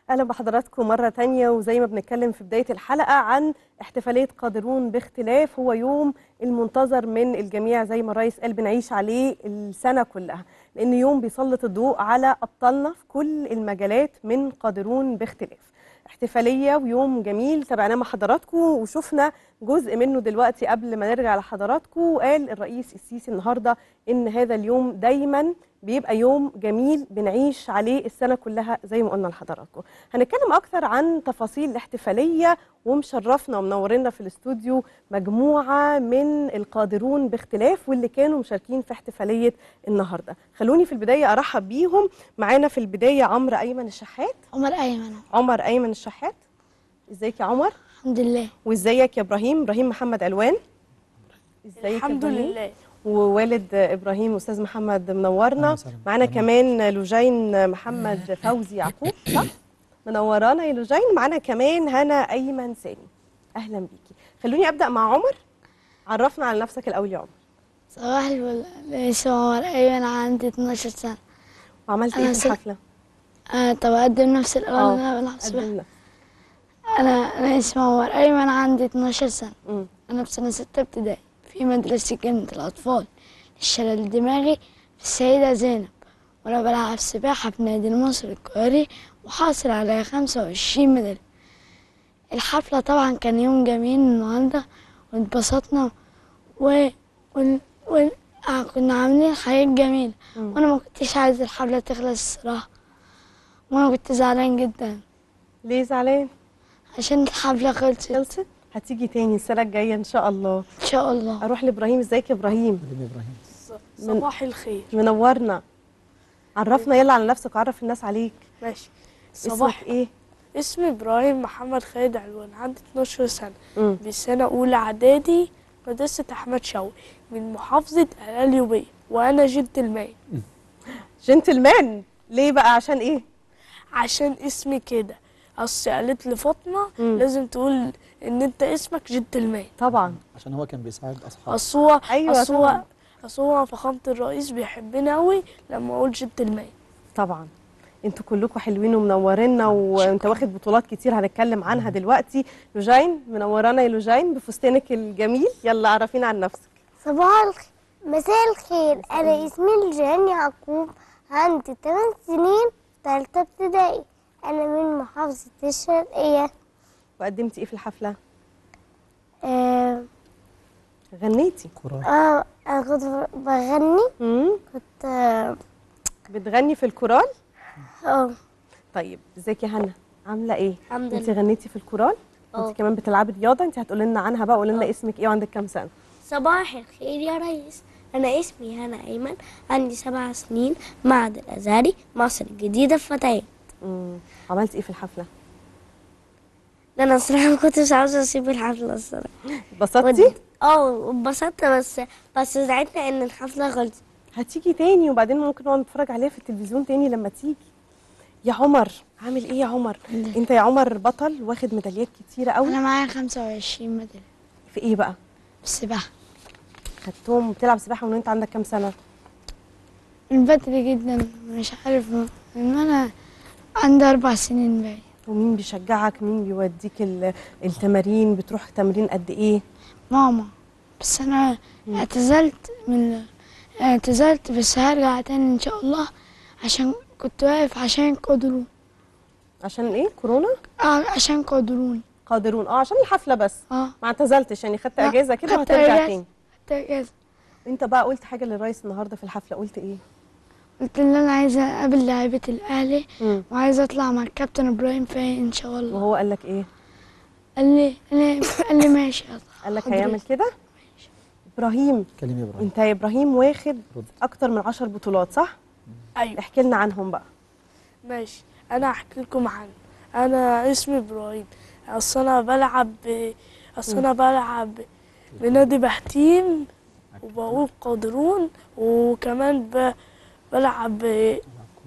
اهلا بحضراتكم مره تانية وزي ما بنتكلم في بدايه الحلقه عن احتفاليه قادرون باختلاف هو يوم المنتظر من الجميع زي ما الرئيس قال بنعيش عليه السنه كلها لان يوم بيسلط الضوء على ابطالنا في كل المجالات من قادرون باختلاف احتفاليه ويوم جميل تابعناه مع حضراتكم وشفنا جزء منه دلوقتي قبل ما نرجع لحضراتكم وقال الرئيس السيسي النهارده ان هذا اليوم دايما بيبقى يوم جميل بنعيش عليه السنه كلها زي ما قلنا لحضراتكم هنتكلم اكتر عن تفاصيل الاحتفاليه ومشرفنا ومنورنا في الاستوديو مجموعه من القادرون باختلاف واللي كانوا مشاركين في احتفاليه النهارده خلوني في البدايه ارحب بيهم معانا في البدايه عمرو ايمن الشحات عمر أيمن عمر ايمن الشحات ازيك يا عمر الحمد لله وازيك يا ابراهيم ابراهيم محمد الوان ازيك يا الحمد إبراهيم؟ لله ووالد ابراهيم استاذ محمد منورنا أهلا وسهلا. معانا أهلا. كمان لوجين محمد فوزي يعقوب صح منورانا يا لوجين معانا كمان هنا ايمن سامي اهلا بيكي خلوني ابدا مع عمر عرفنا على نفسك الاول يا عمر صباح الفل اسمي عمر أيمن عندي 12 سنة وعملت أنا ايه في سل- الحفله أنا طب أقدم نفسي الأول آه، أنا بلعب سباحة قدمنا أنا أنا اسمي عمر أيمن عندي 12 سنة مم. أنا في سنة ستة ابتدائي في مدرسة جنة الأطفال للشلل الدماغي في السيدة زينب وأنا بلعب سباحة في نادي المصري القاهري وحاصل على 25 ميدالية الحفلة طبعا كان يوم جميل النهاردة واتبسطنا و... و... و... آه، كنا عاملين حاجات جميلة مم. وأنا ما كنتش عايز الحفلة تخلص الصراحة وأنا كنت زعلان جدا ليه زعلان عشان الحفلة خلصت خلصت هتيجي تاني السنه الجايه ان شاء الله إن شاء الله اروح لابراهيم ازيك يا ابراهيم حبيبي ابراهيم صباح الخير منورنا عرفنا يلا على نفسك وعرف الناس عليك ماشي اسمك صباح ايه اسمي ابراهيم محمد خالد علوان عندي 12 سنه مم. بسنه اولى اعدادي مدرسه احمد شوقي من محافظه القليوبيه وانا جنتلمان جنتلمان ليه بقى عشان ايه عشان اسمي كده اصل قالت لي فاطمه مم. لازم تقول ان انت اسمك جنتلمان طبعا عشان هو كان بيساعد اصحابه اصل هو أيوة اصل هو طبعاً. اصل هو فخامه الرئيس بيحبني قوي لما اقول جنتلمان طبعا انتوا كلكم حلوين ومنورينا وانت واخد بطولات كتير هنتكلم عنها دلوقتي لوجين منورانا يا لوجين بفستانك الجميل يلا عرفينا عن نفسك صباح الخير مساء الخير أنا اسمي الجان يعقوب عندي 8 سنين تالتة ابتدائي أنا من محافظة الشرقية وقدمتي ايه في الحفله آه, غنيتي كرة آه أنا كنت بغني امم كنت آه, بتغني في الكورال آه طيب ازيك يا هنا عامله ايه الحمد انت لله. غنيتي في الكورال اه. انت كمان بتلعبي رياضه انت هتقولي لنا عنها بقى قولي لنا اسمك ايه وعندك كام سنه صباح الخير يا ريس أنا اسمي هنا أيمن عندي سبع سنين معهد الأزهري مصر الجديدة في فتاة امم عملتي ايه في الحفله أنا الصراحة ما كنتش عاوزة أسيب الحفلة الصراحة اتبسطتي ود- اه اتبسطت بس بس زعلت إن الحفلة خلصت هتيجي تاني وبعدين ممكن نقعد نتفرج عليها في التلفزيون تاني لما تيجي يا عمر عامل ايه يا عمر انت يا عمر بطل واخد ميداليات كتيره قوي أنا معايا 25 ميدالية في ايه بقى في السباحة خدتهم بتلعب سباحه من وانت عندك كام سنه من بدري جدا مش عارف من أنا عندي أربع سنين باين ومين بيشجعك مين بيوديك ال- التمارين بتروح تمرين قد ايه ماما بس أنا اعتزلت من اعتزلت بس هرجع تاني إن شاء الله عشان كنت واقف عشان قدرون عشان ايه كورونا اه عشان قدرون قادرون اه عشان الحفله بس اه ما اعتزلتش يعني خدت لا، اجازه كده خدت وهترجع أجازة. تاني حتى كده انت بقى قلت حاجه للرئيس النهارده في الحفله قلت ايه قلت ان انا عايزه اقابل لعيبه الاهلي امم وعايزه اطلع مع الكابتن ابراهيم فايق ان شاء الله وهو قال لك ايه قال لي قال لي, قال لي ماشي يلا قال لك خد هيعمل ريسك. كده ابراهيم كلمي يا ابراهيم انت يا ابراهيم واخد رد. اكتر من 10 بطولات صح ايوه احكي لنا عنهم بقى ماشي انا هحكي لكم عنه انا اسمي ابراهيم اصل انا بلعب اصل انا بلعب بنادي بحتيم وبقول قادرون وكمان ب... بلعب إيه،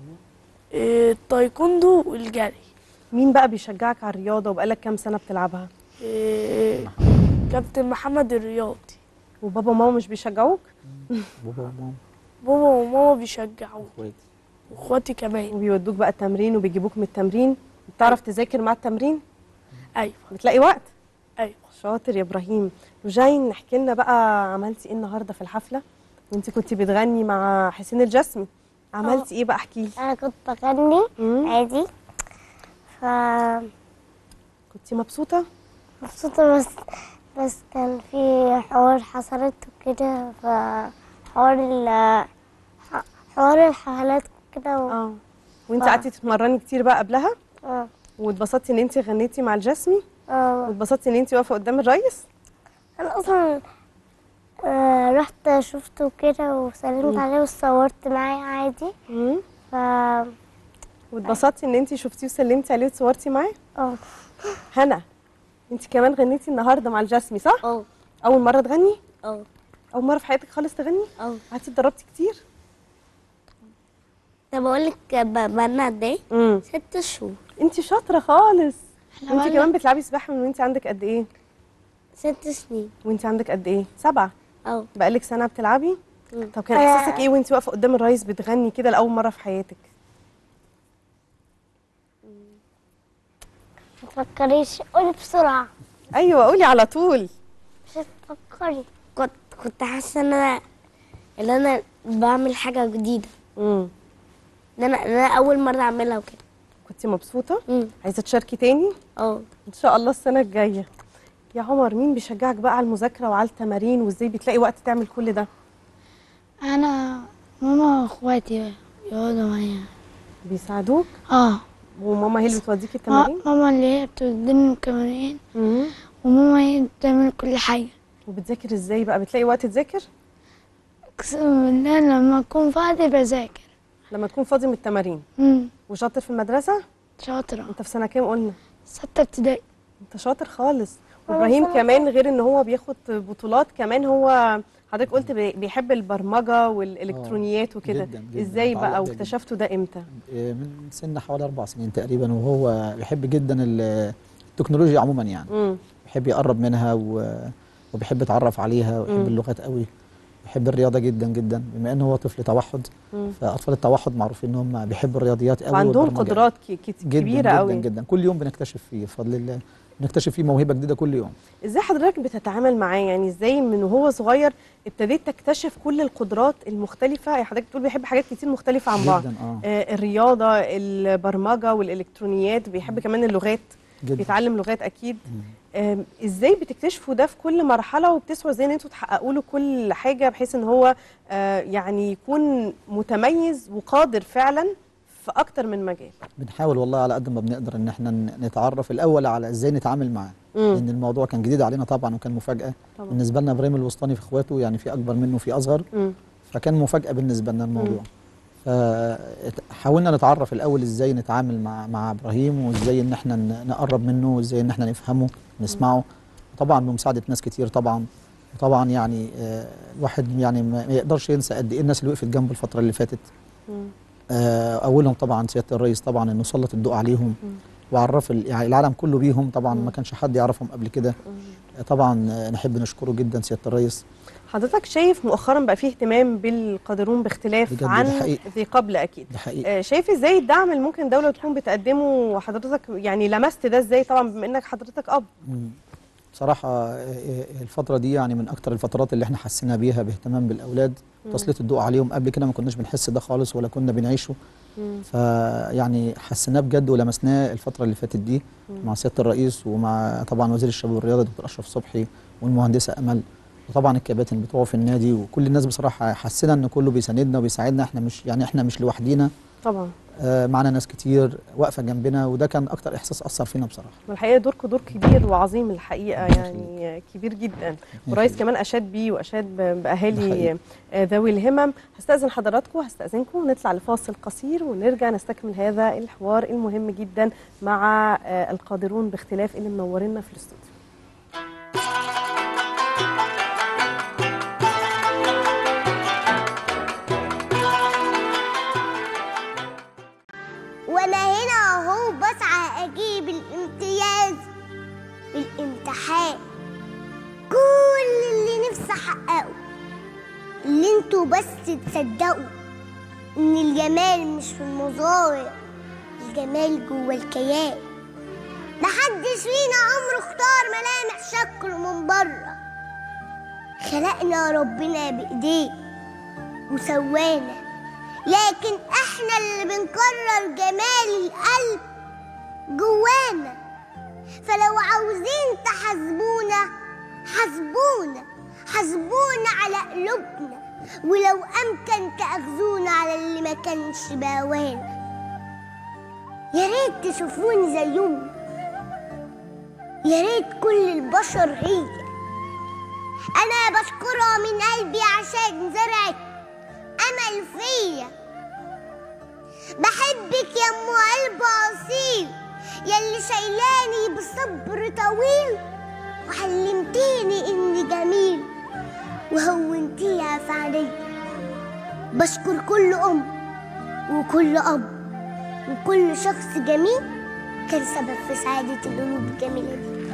التايكوندو والجري مين بقى بيشجعك على الرياضه وبقالك كام سنه بتلعبها إيه، كابتن محمد الرياضي وبابا وماما مش بيشجعوك بابا وماما بابا وماما بيشجعوا واخواتي واخواتي كمان وبيودوك بقى التمرين وبيجيبوك من التمرين بتعرف تذاكر مع التمرين ايوه بتلاقي وقت ايوه شاطر يا ابراهيم رجين نحكي لنا بقى عملتي ايه النهارده في الحفله وانت كنت بتغني مع حسين الجسمي عملتي ايه بقى احكي لي انا كنت بغني مم. عادي ف كنت مبسوطه مبسوطة بس بس كان في حوار حصلت وكده فحوار ال ح- حوار الحفلات كده و... اه وانت آه. قعدتي تتمرني كتير بقى قبلها اه واتبسطتي ان انت غنيتي مع الجسمي اه واتبسطتي ان انت واقفه قدام الريس انا اصلا آه رحت شفته كده وسلمت عليه وصورت معاه عادي مم. ف واتبسطتي ان انت شفتيه وسلمتي عليه وتصورتي معاه اه هنا انت كمان غنيتي النهارده مع الجسمي صح اه اول مره تغني اه اول مره في حياتك خالص تغني اه قعدتي اتدربتي كتير طب اقول لك بقالنا قد ايه؟ امم ست شهور انت شاطره خالص احنا وانت بقالنا- كمان بتلعبي سباحه من وانت عندك قد ايه ست سنين وانت عندك قد ايه سبعة اه بقالك سنه بتلعبي مم. طب كان أنا- احساسك ايه وانت واقفه قدام الريس بتغني كده لاول مره في حياتك ما تفكريش قولي بسرعة ايوه قولي على طول مش هتفكري كنت كنت حاسة ان انا ان انا بعمل حاجة جديدة امم ان انا ان انا اول مرة اعملها وكده كنت مبسوطه امم عايزه تشاركي تاني اه ان شاء الله السنه الجايه يا عمر مين بيشجعك بقى على المذاكره وعلى التمارين وازاي بتلاقي وقت تعمل كل ده انا ماما واخواتي يقعدوا معايا بيساعدوك اه وماما هي اللي بتوديكي ما- التمارين ماما اللي هي بتديني التمارين امم وماما هي اللي بتعمل كل حاجة وبتذاكر ازاي بقى بتلاقي وقت تذاكر اقسم بالله لما اكون فاضي بذاكر لما تكون فاضي من التمارين امم وشاطر في المدرسه شاطرة انت في سنه كام قلنا ستة ابتدائي انت شاطر خالص وابراهيم كمان غير ان هو بياخد بطولات كمان هو حضرتك قلت بي- بيحب البرمجه والالكترونيات وكده جداً، جداً. ازاي بقى متعلق بيها واكتشفتوا ده امتى إيه، من سن حوالي اربع سنين تقريبا وهو بيحب جدا ال- التكنولوجيا عموما يعني امم بيحب يقرب منها و- وبيحب يتعرف عليها ويحب مم. اللغات قوي بيحب الرياضه جدا جدا بما انه هو طفل توحد مم. فاطفال التوحد معروفين ان هم بيحبوا الرياضيات قوي وعندهم والبرمجة. قدرات ك- كت- جدا كبيره جدا قوي جدا كل يوم بنكتشف فيه بفضل الله بنكتشف فيه موهبه جديده كل يوم ازاي حضرتك بتتعامل معاه يعني ازاي من وهو صغير ابتديت تكتشف كل القدرات المختلفه يعني حضرتك بتقول بيحب حاجات كتير مختلفه عن بعض جدا اه آه الرياضه البرمجه والالكترونيات بيحب كمان اللغات جدا بيتعلم لغات اكيد مم. آم، ازاي بتكتشفوا ده في كل مرحله وبتسعوا ازاي ان انتوا تحققوا له كل حاجه بحيث ان هو آه، يعني يكون متميز وقادر فعلا في اكتر من مجال بنحاول والله على قد ما بنقدر ان احنا ن- نتعرف الاول على ازاي نتعامل معاه مم. لان الموضوع كان جديد علينا طبعا وكان مفاجاه طبعا بالنسبه لنا ابراهيم الوسطاني في اخواته يعني في اكبر منه في اصغر مم. فكان مفاجاه بالنسبه لنا الموضوع فحاولنا نتعرف الاول ازاي نتعامل مع مع ابراهيم وازاي ان احنا ن- نقرب منه وازاي ان احنا نفهمه نسمعه طبعا بمساعده ناس كتير طبعا طبعا يعني آه، الواحد يعني ما ما يقدرش ينسى قد ايه الناس اللي وقفت جنبه الفتره اللي فاتت مم. آه، اولهم طبعا سياده الرئيس طبعا انه سلط الضوء عليهم مم. وعرف ال- يعني العالم كله بيهم طبعا مم. ما كانش حد يعرفهم قبل كده مم. آه، طبعا آه، نحب نشكره جدا سياده الرئيس حضرتك شايف مؤخرا بقى فيه اهتمام بالقادرون باختلاف بجد ده عن حقيقي. ذي قبل اكيد ده حقيقي آه، شايف ازاي الدعم اللي ممكن الدوله تكون بتقدمه وحضرتك يعني لمست ده ازاي طبعا بما انك حضرتك اب مم. بصراحة آه، آه، الفترة دي يعني من أكتر الفترات اللي احنا حسينا بيها باهتمام بالأولاد تسليط الضوء عليهم قبل كده ما كناش بنحس ده خالص ولا كنا بنعيشه مم. فيعني حسيناه بجد ولمسناه الفترة اللي فاتت دي مع سيادة الرئيس ومع طبعا وزير الشباب والرياضة دكتور أشرف صبحي والمهندسة أمل وطبعا الكباتن بتوعه في النادي وكل الناس بصراحة حسينا إن كله بيساندنا وبيساعدنا احنا مش يعني احنا مش لوحدينا طبعا آه، معانا ناس كتير واقفة جنبنا وده كان أكتر إحساس أثر فينا بصراحة والحقيقه دوركم دور كبير وعظيم الحقيقه يعني كبير جدا والرئيس كمان اشاد بيه واشاد ب- ده باهالي حقيقي. آه، ذوي الهمم هستاذن حضراتكم هستاذنكم نطلع لفاصل قصير ونرجع نستكمل هذا الحوار المهم جدا مع آه، القادرون باختلاف اللي منورينا في الاستوديو وانا هنا اهو بسعى اجيب الامتياز بالامتحان كل اللي نفسي احققه اللي انتوا بس تصدقوا ان الجمال مش في المظاهر الجمال جوه الكيان محدش فينا عمره اختار ملامح شكله من بره خلقنا ربنا بايديه وسوانا لكن احنا اللي بنقرر جمال القلب جوانا فلو عاوزين تحاسبونا حاسبونا حاسبونا على قلوبنا ولو امكن تاخذونا على اللي ما كانش باوانا يا ريت تشوفوني زيهم يا ريت كل البشر هي انا بشكرها من قلبي عشان زرعت امل فيا بحبك يا ام قلب اصيل يلي شايلاني بصبر طويل وعلمتيني اني جميل وهونتيها في عينيا بشكر كل ام وكل اب وكل شخص جميل كان سبب في سعادة القلوب الجميلة دي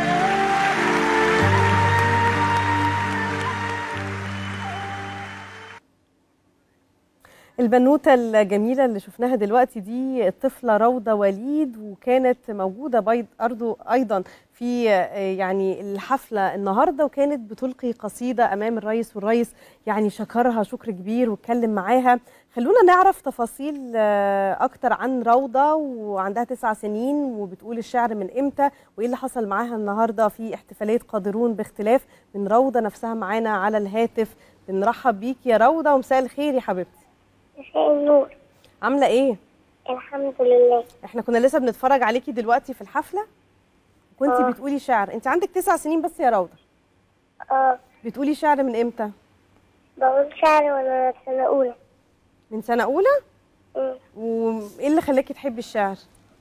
البنوتة الجميلة اللي شفناها دلوقتي دي الطفلة روضة وليد وكانت موجودة بيض أرضه أيضا في آه، يعني الحفلة النهاردة وكانت بتلقي قصيدة أمام الرئيس والرئيس يعني شكرها شكر كبير واتكلم معاها خلونا نعرف تفاصيل آه، أكتر عن روضة وعندها تسع سنين وبتقول الشعر من إمتى وإيه اللي حصل معاها النهاردة في احتفالية قادرون باختلاف من روضة نفسها معانا على الهاتف بنرحب بيك يا روضة ومساء الخير يا حبيبتي مساء النور عاملة ايه؟ الحمد لله احنا كنا لسه بنتفرج عليكي دلوقتي في الحفلة كنت آه. بتقولي شعر انت عندك تسع سنين بس يا روضة اه بتقولي شعر من امتى؟ بقول شعر وانا في سنة أولى من سنة أولى؟ مم. وايه اللي خلاكي تحبي الشعر؟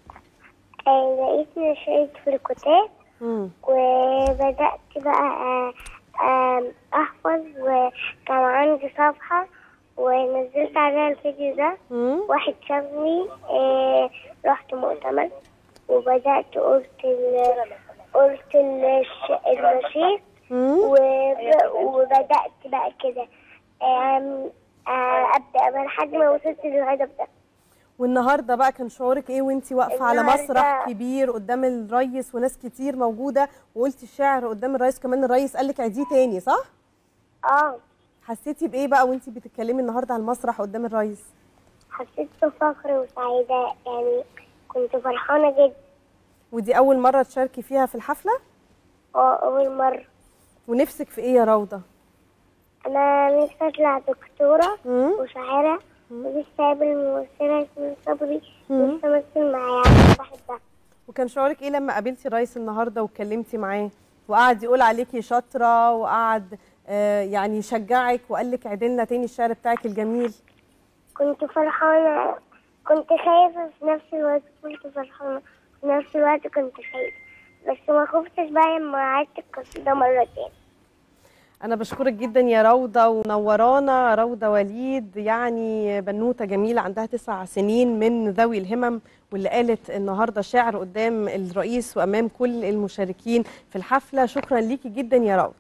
آه، لقيت نشرت في الكتاب مم. وبدأت بقى آه، آه، أحفظ وكان عندي صفحة ونزلت عليها الفيديو ده مم. واحد شافني آه، رحت مؤتمر وبدأت قلت ال قلت الش- النشيد مم. وب- وبدأت بقى كده آم، آه، أبدأ بقى لحد ما وصلت للهدف ده والنهارده بقى كان شعورك ايه وانت واقفة على النهاردة- مسرح كبير قدام الريس وناس كتير موجودة وقلتي الشعر قدام الريس كمان الريس قال لك عيديه تاني صح؟ اه حسيتي بايه بقى وانت بتتكلمي النهارده على المسرح قدام الريس؟ حسيت بفخر وسعادة يعني كنت فرحانة جدا ودي أول مرة تشاركي فيها في الحفلة؟ اه أول مرة ونفسك في ايه يا روضة؟ أنا نفسي أطلع دكتورة مم. وشاعرة ولسه قابل ممثلة ياسمين صبري مم. لسه أمثل معايا عشان بحبها وكان شعورك ايه لما قابلتي الرئيس النهارده واتكلمتي معاه وقعد يقول عليكي شاطره وقعد آه يعني يشجعك وقال لك عيدي لنا تاني الشعر بتاعك الجميل كنت فرحانة كنت خايفة في نفس الوقت كنت فرحانة في نفس الوقت كنت خايفة بس ما خفتش بقى لما عدت القصيدة مرتين انا بشكرك جدا يا روضه ونورانا روضه وليد يعني بنوته جميله عندها تسع سنين من ذوي الهمم واللي قالت النهارده شعر قدام الرئيس وامام كل المشاركين في الحفله شكرا ليكي جدا يا روضه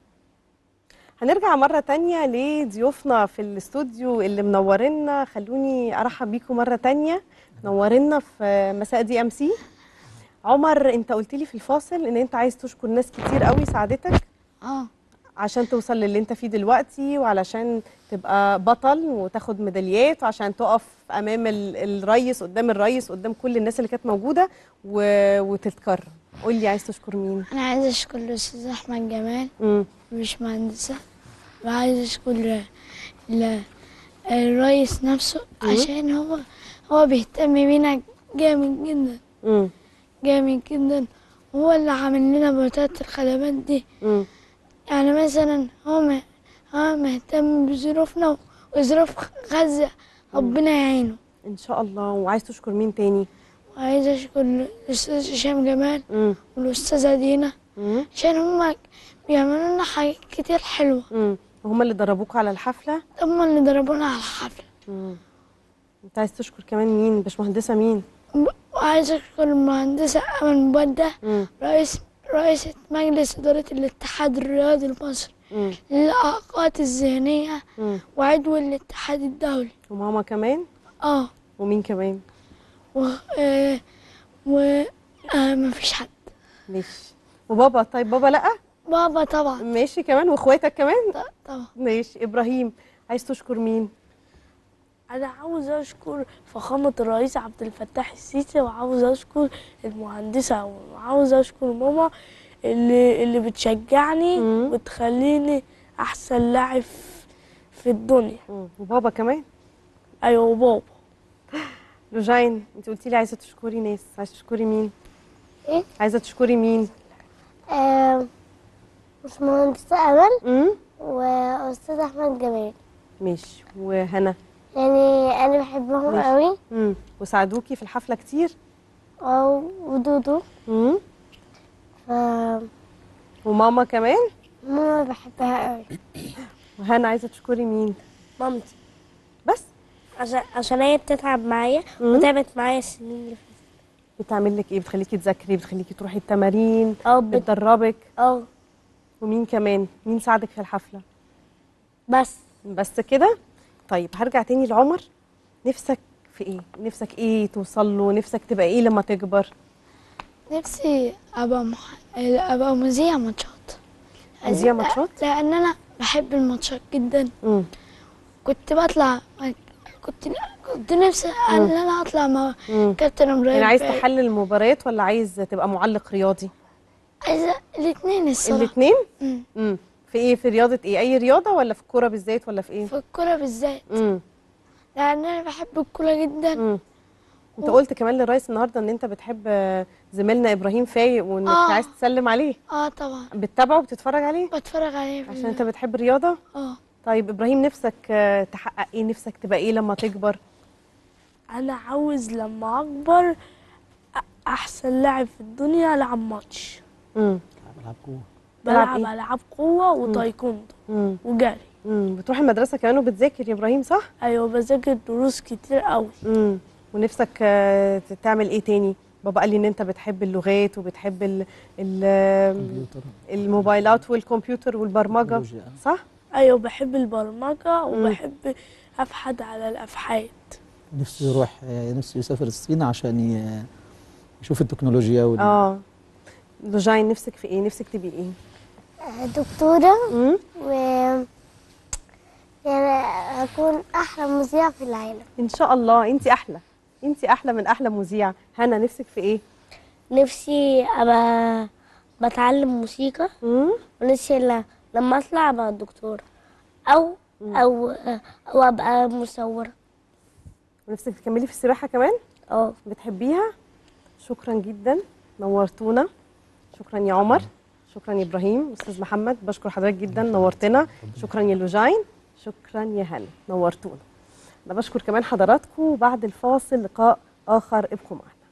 هنرجع مرة تانية لضيوفنا في الاستوديو اللي منورنا خلوني أرحب بيكم مرة تانية منورنا في مساء دي ام سي عمر انت قلت لي في الفاصل ان انت عايز تشكر ناس كتير قوي ساعدتك اه عشان توصل للي انت فيه دلوقتي وعلشان تبقى بطل وتاخد ميداليات وعشان تقف امام ال- الريس قدام الريس قدام كل الناس اللي كانت موجوده و... وتتكرم قول لي عايز تشكر مين انا عايز اشكر الاستاذ احمد جمال امم مش مهندسة وعايز اشكر ل- ل- الرئيس نفسه عشان هو هو بيهتم بينا جامد جدا امم جامد جدا هو اللي عامل لنا بوتات الخدمات دي امم يعني مثلا هو م- هو مهتم بظروفنا وظروف غزة ربنا يعينه ان شاء الله وعايز تشكر مين تاني وعايز اشكر الاستاذ هشام جمال امم والاستاذة دينا امم عشان هما بيعملوا لنا حاجات كتير حلوة امم وهم اللي دربوك على الحفله هما اللي ضربونا على الحفلة امم انت عايز تشكر كمان مين باشمهندسه مين وعايز أشكر المهندسة أمل مبدع امم رئيس رئيسة مجلس إدارة الاتحاد الرياضي المصري امم للإعاقات الذهنية امم وعضو الاتحاد الدولي وماما كمان اه ومين كمان و... آه و آه مفيش حد ماشي وبابا طيب بابا لا بابا طبعا ماشي كمان واخواتك كمان ط- طبعا ماشي ابراهيم عايز تشكر مين انا عاوز اشكر فخامه الرئيس عبد الفتاح السيسي وعاوز اشكر المهندسه وعاوز اشكر ماما اللي اللي بتشجعني مم. وتخليني احسن لاعب في- في الدنيا مم. وبابا كمان ايوه وبابا لوجين انت قلتي لي عايزه تشكري ناس عايزه تشكري مين إيه؟ عايزه تشكري مين آه مش مهندسة أمل امم وأستاذ أحمد جمال ماشي وهنا يعني أنا بحبهم ماشي. قوي امم وساعدوكي في الحفله كتير أو ودودو امم ف وماما كمان ماما بحبها قوي وهنا عايزه تشكري مين مامتي بس عشان عشان هي بتتعب معايا مم. وتعبت معايا السنين اللي فاتت بتعمل لك ايه بتخليكي تذاكري بتخليكي تروحي التمارين اه بت... بتدربك اه ومين كمان مين ساعدك في الحفله بس بس كده طيب هرجع تاني لعمر نفسك في ايه نفسك ايه توصل له نفسك تبقى ايه لما تكبر نفسي ابقى مح... ابقى مذيع ماتشات مذيع ماتشات؟ لان انا بحب الماتشات جدا امم كنت بطلع كنت كنت نفسي ان انا اطلع مع امم كابتن ابراهيم يعني عايز فايق. تحلل المباريات ولا عايز تبقى معلق رياضي عايزه الاثنين الصراحه الاثنين مم. امم في ايه في رياضه ايه اي رياضه ولا في الكوره بالذات ولا في ايه في الكوره بالذات امم لان انا بحب الكوره جدا امم انت قلت كمان للرئيس النهارده ان انت بتحب آه، زميلنا ابراهيم فايق وانك آه. عايز تسلم عليه اه طبعا بتتابعه وبتتفرج عليه بتفرج عليه في عشان انت بتحب الرياضه اه طيب ابراهيم نفسك آه، تحقق ايه نفسك تبقى ايه لما تكبر انا عاوز لما اكبر أ- احسن لاعب في الدنيا العب ماتش امم العاب قوه تلعب بلعب إيه؟ العاب قوه وتايكوندو امم وجري امم بتروح المدرسه كمان وبتذاكر يا ابراهيم صح ايوه بذاكر دروس كتير قوي امم ونفسك آه، تعمل ايه تاني بابا قال لي ان انت بتحب اللغات وبتحب ال ال كمبيوتر الموبايلات والكمبيوتر والبرمجه تكنولوجيا. صح ايوه بحب البرمجه وبحب ابحث على الافحات نفسه يروح آه، نفسه يسافر الصين عشان ي- يشوف التكنولوجيا وال... اه لوجين نفسك في ايه نفسك تبقي ايه دكتورة امم و يعني أكون أحلى مذيع في العالم ان شاء الله انت احلى انت احلى من احلى مذيع هنا نفسك في ايه نفسي أبقى بتعلم موسيقى امم ونفسي ل- لما أطلع أبقى دكتورة أو أو أو أبقى مصورة ونفسك تكملي في السباحه كمان اه بتحبيها شكرا جدا نورتونا شكرا يا عمر شكرا يا ابراهيم استاذ محمد بشكر حضرتك جدا نورتنا شكرا يا لوجين شكرا يا هنا نورتونا انا بشكر كمان حضراتكم وبعد الفاصل لقاء اخر ابقوا معنا